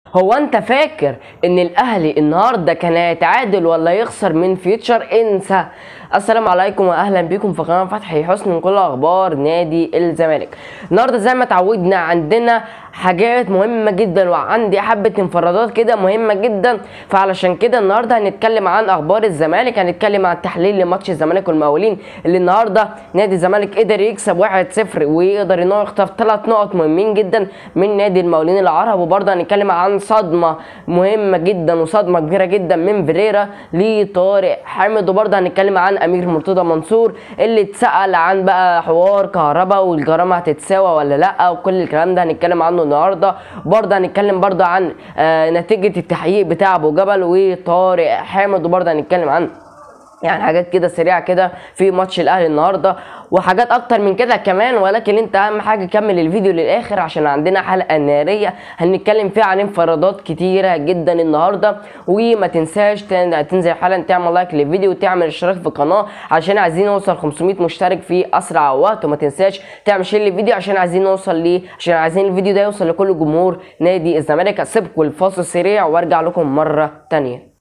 هو انت فاكر ان الاهلي النهارده كان هيتعادل ولا يخسر من فيوتشر انسى السلام عليكم واهلا بكم في قناه فتحي حسن من كل اخبار نادي الزمالك النهارده زي ما اتعودنا عندنا حاجات مهمه جدا وعندي حبه انفرادات كده مهمه جدا فعلشان كده النهارده هنتكلم عن اخبار الزمالك هنتكلم عن تحليل لماتش الزمالك والمقاولين اللي النهارده نادي الزمالك قدر يكسب 1-0 ويقدر ان هو يخطف ثلاث نقط مهمين جدا من نادي المقاولين العرب وبرضه هنتكلم عن صدمه مهمه جدا وصدمه كبيره جدا من فيريرا لطارق حامد وبرضه هنتكلم عن امير مرتضى منصور اللي اتسال عن بقى حوار كهرباء والجرامه هتتساوى ولا لا وكل الكلام ده هنتكلم عنه النهارده برضه هنتكلم برضه عن آه نتيجه التحقيق بتاع ابو جبل وطارق حامد وبرضه هنتكلم عن يعني حاجات كده سريعه كده في ماتش الاهلي النهارده وحاجات اكتر من كده كمان ولكن انت اهم حاجه كمل الفيديو للاخر عشان عندنا حلقه ناريه هنتكلم فيها عن انفرادات كتيره جدا النهارده وما تنساش تن- تنزل حالا تعمل لايك للفيديو وتعمل اشتراك في القناه عشان عايزين نوصل 500 مشترك في اسرع وقت وما تنساش تعمل شير للفيديو عشان عايزين نوصل ليه عشان عايزين الفيديو ده يوصل لكل جمهور نادي الزمالك اسيبكم الفاصل سريع وارجع لكم مره تانيه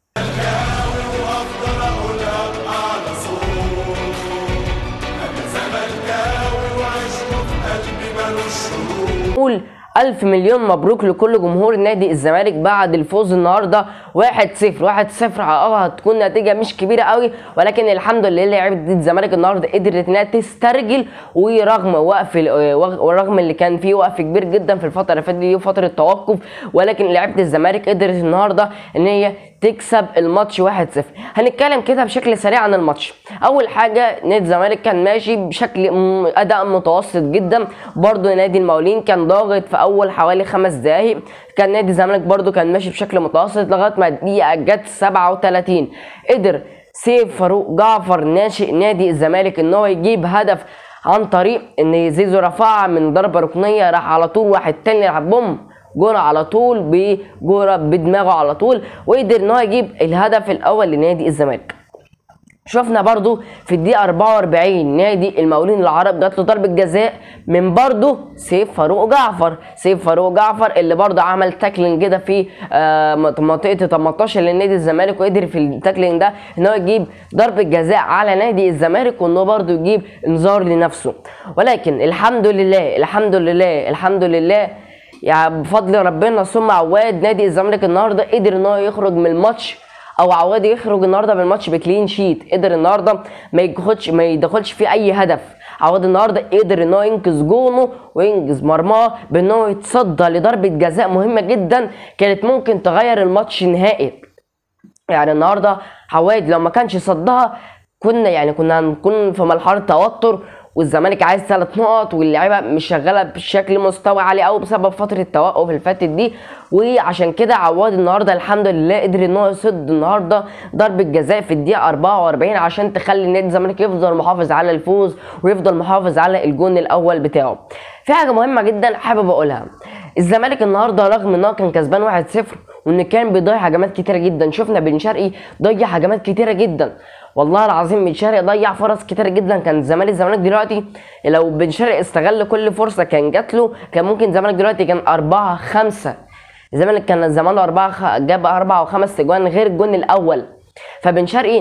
وافضل اقولها باعلى صوت انا زملكاوي وعشقه في قلبي ملوش شروط نقول ألف مليون مبروك لكل جمهور نادي الزمالك بعد الفوز النهارده 1-0 1-0 اه هتكون نتيجه مش كبيره قوي ولكن الحمد لله لعيبه نادي الزمالك النهارده قدرت انها تسترجل ورغم وقف ال- ورغم اللي كان فيه وقف كبير جدا في الفتره اللي فاتت دي وفتره توقف ولكن لعيبه الزمالك قدرت النهارده ان هي تكسب الماتش 1-0 هنتكلم كده بشكل سريع عن الماتش اول حاجه نادي الزمالك كان ماشي بشكل م- اداء متوسط جدا برضو نادي المقاولين كان ضاغط في اول حوالي خمس دقايق كان نادي الزمالك برضو كان ماشي بشكل متوسط لغايه ما الدقيقه جت 37 قدر سيف فاروق جعفر ناشئ نادي الزمالك ان هو يجيب هدف عن طريق ان زيزو رفعها من ضربه ركنيه راح على طول واحد تاني راح بوم جرة على طول بجرة بدماغه على طول وقدر ان هو يجيب الهدف الاول لنادي الزمالك شفنا برضو في الدقيقة 44 نادي المقاولين العرب جات له ضربة جزاء من برضو سيف فاروق جعفر سيف فاروق جعفر اللي برضو عمل تاكلينج كده في آه، منطقة 18 لنادي الزمالك وقدر في التاكلينج ده ان هو يجيب ضربة جزاء على نادي الزمالك وان هو برضو يجيب انذار لنفسه ولكن الحمد لله الحمد لله الحمد لله يعني بفضل ربنا ثم عواد نادي الزمالك النهارده قدر ان هو يخرج من الماتش او عواد يخرج النهارده من الماتش بكلين شيت قدر النهارده ما ياخدش ما يدخلش فيه اي هدف عواد النهارده قدر ان هو ينقذ جونه وينقذ مرماه بان هو يتصدى لضربه جزاء مهمه جدا كانت ممكن تغير الماتش نهائي يعني النهارده عواد لو ما كانش صدها كنا يعني كنا هنكون في مرحله توتر والزمالك عايز ثلاث نقط واللعيبه مش شغاله بشكل مستوى عالي قوي بسبب فتره التوقف اللي فاتت دي وعشان كده عواد النهارده الحمد لله قدر ان هو يصد النهارده ضربه جزاء في الدقيقه 44 عشان تخلي نادي الزمالك يفضل محافظ على الفوز ويفضل محافظ على الجون الاول بتاعه في حاجه مهمه جدا حابب اقولها الزمالك النهارده رغم ان هو كان كسبان 1-0 وان كان بيضيع هجمات كتيره جدا شفنا بن شرقي ضيع هجمات كتيره جدا والله العظيم بن شرقي ضيع فرص كتيره جدا كان زمالك الزمالك دلوقتي لو بن شرقي استغل كل فرصه كان جات له كان ممكن الزمالك دلوقتي كان 4 5 الزمالك كان زمانه 4 خ... جاب 4 و5 اجوان غير الجون الاول فبن شرقي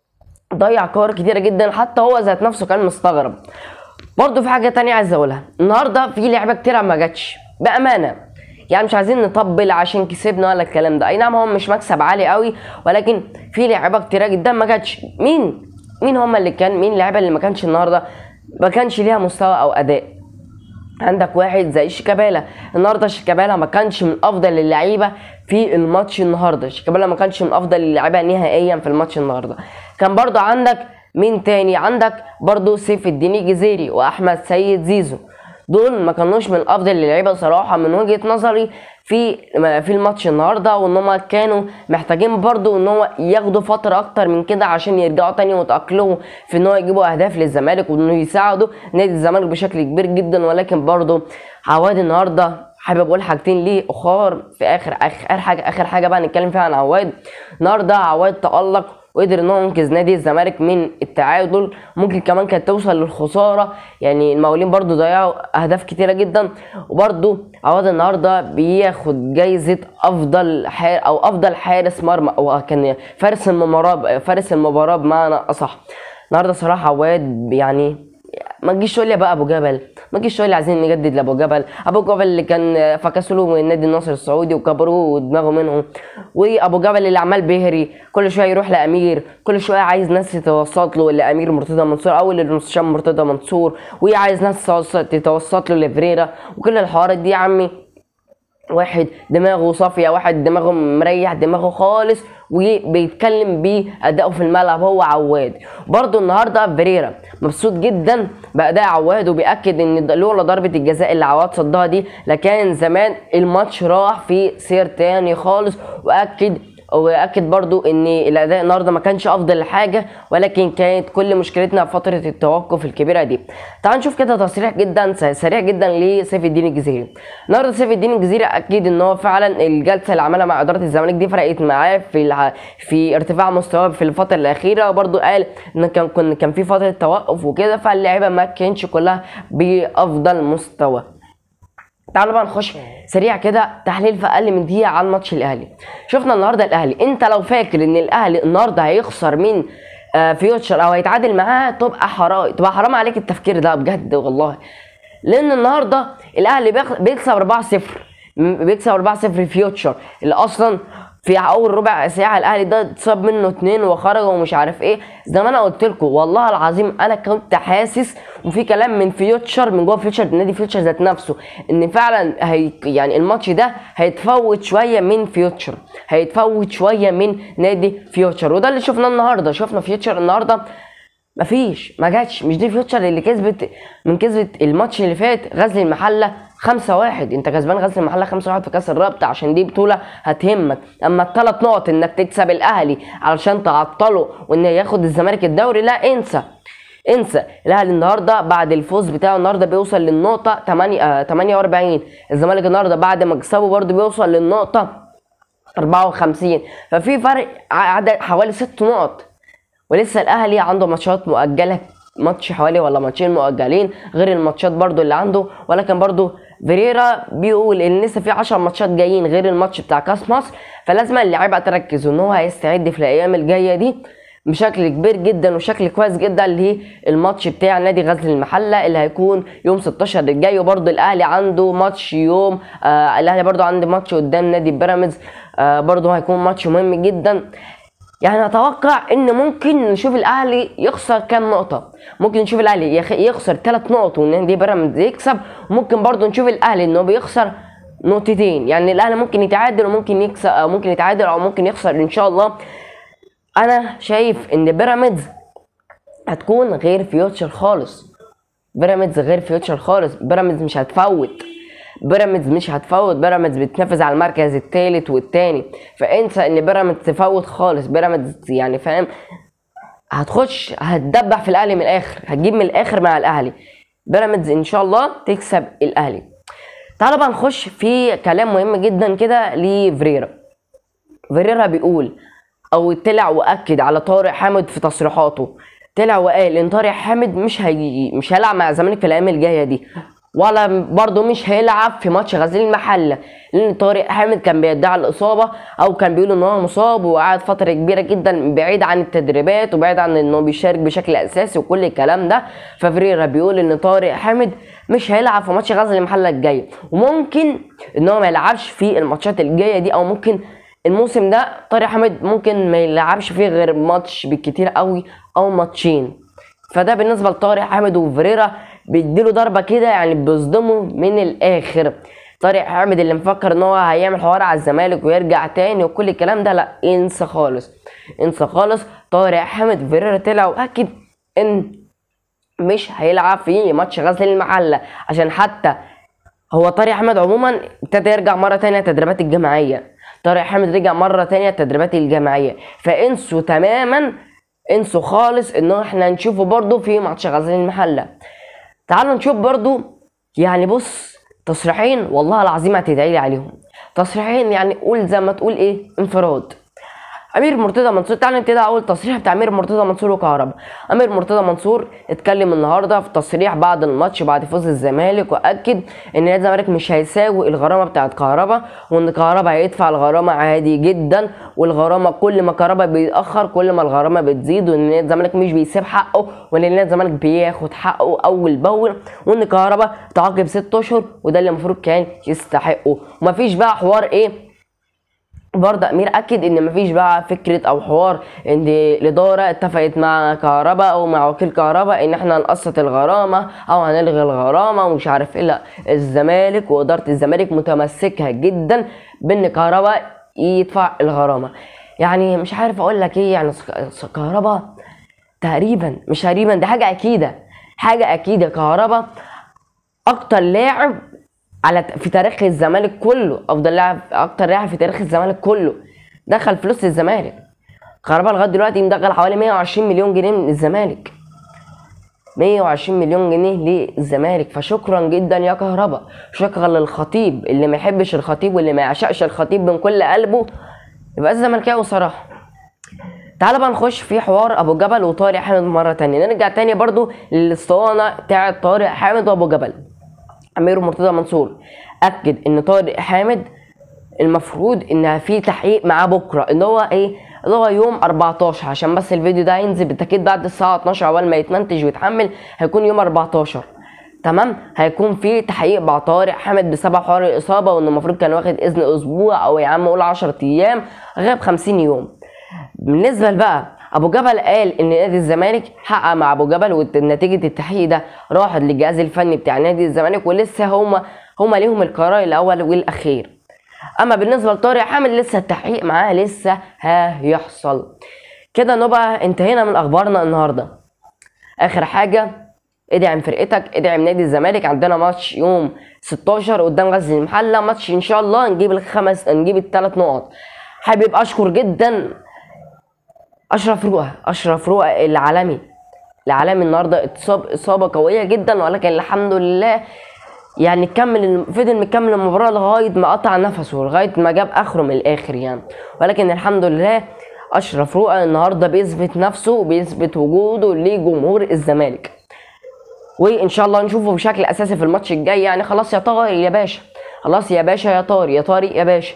ضيع كور كتيره جدا حتى هو ذات نفسه كان مستغرب برضه في حاجه تانية عايز اقولها النهارده في لعيبه كتيره ما جاتش بامانه يعني مش عايزين نطبل عشان كسبنا ولا الكلام ده اي نعم هو مش مكسب عالي قوي ولكن في لعيبه كتيره جدا ما جاتش مين مين هم اللي كان مين اللعيبه اللي ما كانش النهارده ما كانش ليها مستوى او اداء عندك واحد زي شيكابالا النهارده شيكابالا ما كانش من افضل اللعيبه في الماتش النهارده شيكابالا ما كانش من افضل اللعيبه نهائيا في الماتش النهارده كان برضو عندك مين تاني عندك برضو سيف الدين الجزيري واحمد سيد زيزو دول ما كانوش من افضل اللعيبه صراحه من وجهه نظري في في الماتش النهارده وان هم كانوا محتاجين برضو ان هو ياخدوا فتره اكتر من كده عشان يرجعوا تاني ويتاقلموا في ان هو يجيبوا اهداف للزمالك وانه يساعدوا نادي الزمالك بشكل كبير جدا ولكن برضو عواد النهارده حابب اقول حاجتين ليه اخر في اخر اخر حاجه اخر حاجه بقى نتكلم فيها عن عواد النهارده عواد تالق وقدر ان هو ينقذ نادي الزمالك من التعادل ممكن كمان كانت توصل للخساره يعني المقاولين برضو ضيعوا اهداف كتيره جدا وبرضو عواد النهارده بياخد جايزه افضل حار او افضل حارس مرمى او كان فارس المباراه فارس المباراه بمعنى اصح النهارده صراحه عواد يعني ما تجيش تقول لي بقى ابو جبل ما تجيش تقول لي عايزين نجدد لابو جبل ابو جبل اللي كان فكسوا له من نادي النصر السعودي وكبروه ودماغه منهم وابو جبل اللي عمال بيهري كل شويه يروح لامير كل شويه عايز ناس تتوسط له لامير مرتضى منصور او للمستشار مرتضى منصور وعايز ناس تتوسط- تتوسط له لفريرا وكل الحوارات دي يا عمي واحد دماغه صافية واحد دماغه مريح دماغه خالص وبيتكلم بأدائه في الملعب هو عواد برضه النهارده فيريرا مبسوط جدا بأداء عواد وبيأكد ان لولا ضربة الجزاء اللي عواد صدها دي لكان زمان الماتش راح في سير تاني خالص وأكد واكد برضو ان الاداء النهارده ما كانش افضل حاجه ولكن كانت كل مشكلتنا في فتره التوقف الكبيره دي تعال نشوف كده تصريح جدا س- سريع جدا لسيف الدين الجزيري النهارده سيف الدين الجزيري اكد ان هو فعلا الجلسه اللي عملها مع اداره الزمالك دي فرقت معاه في الع... في ارتفاع مستواه في الفتره الاخيره وبرضو قال ان كان كان كان في فتره توقف وكده فاللعيبه ما كانتش كلها بافضل مستوى تعالوا بقى نخش سريع كده تحليل في اقل من دقيقه على الماتش الاهلي شفنا النهارده الاهلي انت لو فاكر ان الاهلي النهارده هيخسر من آه، فيوتشر او هيتعادل معاه تبقى حرام تبقى حرام عليك التفكير ده بجد والله لان النهارده الاهلي بيخ- بيكسب 4-0 م- بيكسب 4-0 فيوتشر اللي اصلا في اول ربع ساعه الاهلي ده اتصاب منه اتنين وخرج ومش عارف ايه زي ما انا قلت لكم والله العظيم انا كنت حاسس وفي كلام من فيوتشر من جوه فيوتشر نادي فيوتشر ذات نفسه ان فعلا هي يعني الماتش ده هيتفوت شويه من فيوتشر هيتفوت شويه من نادي فيوتشر وده اللي شفناه النهارده شفنا فيوتشر النهارده مفيش ما جاتش مش دي فيوتشر اللي كسبت من كسبت الماتش اللي فات غزل المحله 5 1 انت كسبان غزل المحله 5 1 في كاس الرابطه عشان دي بطوله هتهمك اما الثلاث نقط انك تكسب الاهلي علشان تعطله وان ياخد الزمالك الدوري لا انسى انسى الاهلي النهارده بعد الفوز بتاعه النهارده بيوصل للنقطه 8 آه 48 الزمالك النهارده بعد ما كسبه برضه بيوصل للنقطه 54 ففي فرق عدد حوالي 6 نقط ولسه الاهلي عنده ماتشات مؤجله ماتش حوالي ولا ماتشين مؤجلين غير الماتشات برضو اللي عنده ولكن برضو فيريرا بيقول ان لسه في 10 ماتشات جايين غير الماتش بتاع كاس مصر فلازم اللعيبه تركز ان هو هيستعد في الايام الجايه دي بشكل كبير جدا وشكل كويس جدا للماتش بتاع نادي غزل المحله اللي هيكون يوم 16 الجاي وبرضه الاهلي عنده ماتش يوم آه الاهلي برضه عنده ماتش قدام نادي بيراميدز آه برضه هيكون ماتش مهم جدا يعني اتوقع ان ممكن نشوف الاهلي يخسر كام نقطه ممكن نشوف الاهلي يخ- يخسر ثلاث نقط ونادي بيراميدز يكسب وممكن برضه نشوف الاهلي انه بيخسر نقطتين يعني الاهلي ممكن يتعادل وممكن يكسب او ممكن يتعادل او ممكن يخسر ان شاء الله انا شايف ان بيراميدز هتكون غير فيوتشر خالص بيراميدز غير فيوتشر خالص بيراميدز مش هتفوت بيراميدز مش هتفوت بيراميدز بتنافس على المركز الثالث والثاني فانسى ان بيراميدز تفوت خالص بيراميدز يعني فاهم هتخش هتدبح في الاهلي من الاخر هتجيب من الاخر مع الاهلي بيراميدز ان شاء الله تكسب الاهلي تعالوا بقى نخش في كلام مهم جدا كده لفريرا فيريرا بيقول او طلع واكد على طارق حامد في تصريحاته طلع وقال ان طارق حامد مش هي مش هيلعب مع الزمالك في الايام الجايه دي ولا برضه مش هيلعب في ماتش غزل المحله لان طارق حامد كان بيدعي الاصابه او كان بيقول ان هو مصاب وقعد فتره كبيره جدا بعيد عن التدريبات وبعيد عن انه بيشارك بشكل اساسي وكل الكلام ده ففريرا بيقول ان طارق حامد مش هيلعب في ماتش غزل المحله الجاي وممكن ان هو ما يلعبش في الماتشات الجايه دي او ممكن الموسم ده طارق حامد ممكن ما يلعبش فيه غير ماتش بالكتير قوي او ماتشين فده بالنسبه لطارق حامد وفريرا بيديله ضربه كده يعني بيصدمه من الاخر طارق حامد اللي مفكر ان هو هيعمل حوار على الزمالك ويرجع تاني وكل الكلام ده لا انسى خالص انسى خالص طارق حامد فيريرا طلع واكد ان مش هيلعب في ماتش غزل المحله عشان حتى هو طارق حامد عموما ابتدى يرجع مره تانية التدريبات الجماعيه طارق حامد رجع مره تانية التدريبات الجماعيه فانسوا تماما انسوا خالص ان احنا نشوفه برضو في ماتش غزل المحله تعالوا نشوف برضو يعني بص تصريحين والله العظيم هتدعي لي عليهم تصريحين يعني قول زي ما تقول ايه انفراد امير مرتضى منصور تعالى نبتدي اول تصريح بتاع امير مرتضى منصور وكهربا امير مرتضى منصور اتكلم النهارده في تصريح بعد الماتش بعد فوز الزمالك واكد ان نادي الزمالك مش هيساوي الغرامه بتاعت كهربا وان كهربا هيدفع الغرامه عادي جدا والغرامه كل ما كهربا بيتاخر كل ما الغرامه بتزيد وان نادي الزمالك مش بيسيب حقه وان نادي الزمالك بياخد حقه اول باول وان كهربا تعاقب ست اشهر وده اللي المفروض كان يستحقه ومفيش بقى حوار ايه برضه امير اكد ان مفيش بقى فكره او حوار ان الاداره اتفقت مع كهربا او مع وكيل كهربا ان احنا نقسط الغرامه او هنلغي الغرامه ومش عارف ايه لا الزمالك واداره الزمالك متمسكه جدا بان كهربا يدفع الغرامه يعني مش عارف اقول لك ايه يعني كهربا تقريبا مش تقريبا دي حاجه اكيده حاجه اكيده كهربا اكتر لاعب على في تاريخ الزمالك كله افضل لاعب اكتر لاعب في تاريخ الزمالك كله دخل فلوس الزمالك كهربا لغايه دلوقتي مدخل حوالي 120 مليون جنيه من الزمالك 120 مليون جنيه للزمالك فشكرا جدا يا كهربا شكرا للخطيب اللي ما يحبش الخطيب واللي ما يعشقش الخطيب من كل قلبه يبقى الزملكاوي صراحه تعال بقى نخش في حوار ابو جبل وطارق حامد مره تانية نرجع تاني برضو للاسطوانه بتاعت طارق حامد وابو جبل امير مرتضى منصور اكد ان طارق حامد المفروض ان في تحقيق معاه بكره ان هو ايه اللي هو يوم 14 عشان بس الفيديو ده ينزل بالتاكيد بعد الساعه 12 اول ما يتمنتج ويتحمل هيكون يوم 14 تمام هيكون في تحقيق مع طارق حامد بسبب حوار الاصابه وانه المفروض كان واخد اذن اسبوع او يا عم قول 10 ايام غاب 50 يوم بالنسبه بقى ابو جبل قال ان نادي الزمالك حقق مع ابو جبل ونتيجه التحقيق ده راحت للجهاز الفني بتاع نادي الزمالك ولسه هما هما ليهم القرار الاول والاخير اما بالنسبه لطارق حامد لسه التحقيق معاه لسه هيحصل كده نبقى انتهينا من اخبارنا النهارده اخر حاجه ادعم فرقتك ادعم نادي الزمالك عندنا ماتش يوم 16 قدام غزل المحله ماتش ان شاء الله نجيب الخمس نجيب الثلاث نقط حابب اشكر جدا اشرف رؤى اشرف رؤى العالمي العالمي النهارده اتصاب اصابه قويه جدا ولكن الحمد لله يعني كمل فضل مكمل المباراه لغايه ما قطع نفسه لغايه ما جاب اخره من الاخر يعني ولكن الحمد لله اشرف رؤى النهارده بيثبت نفسه وبيثبت وجوده لجمهور الزمالك وان شاء الله نشوفه بشكل اساسي في الماتش الجاي يعني خلاص يا طارق يا باشا خلاص يا باشا يا طارق يا طارق يا باشا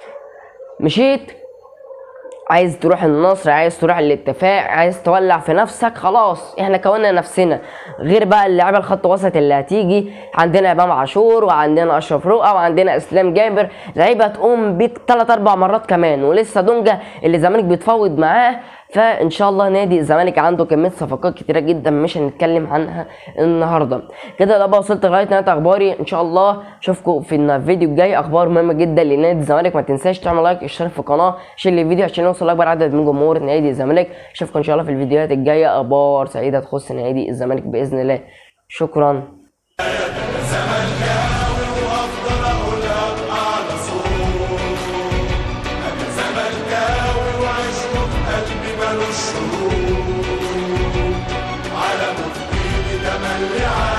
مشيت عايز تروح النصر عايز تروح الاتفاق عايز تولع في نفسك خلاص احنا كونا نفسنا غير بقى اللعيبه الخط وسط اللي هتيجي عندنا امام عاشور وعندنا اشرف رؤى وعندنا اسلام جابر لعيبه هتقوم بيك ثلاث اربع مرات كمان ولسه دونجا اللي الزمالك بيتفاوض معاه فان شاء الله نادي الزمالك عنده كميه صفقات كتيره جدا مش هنتكلم عنها النهارده كده ده بقى وصلت لغايه نهايه اخباري ان شاء الله اشوفكم في الفيديو الجاي اخبار مهمه جدا لنادي الزمالك ما تنساش تعمل لايك اشترك في القناه شير الفيديو عشان يوصل لاكبر عدد من جمهور نادي الزمالك اشوفكم ان شاء الله في الفيديوهات الجايه اخبار سعيده تخص نادي الزمالك باذن الله شكرا زملكاوي وافضل اقولها باعلى صوت انا زملكاوي وعشقه في قلبي ملوش شروط على مفيد تملي على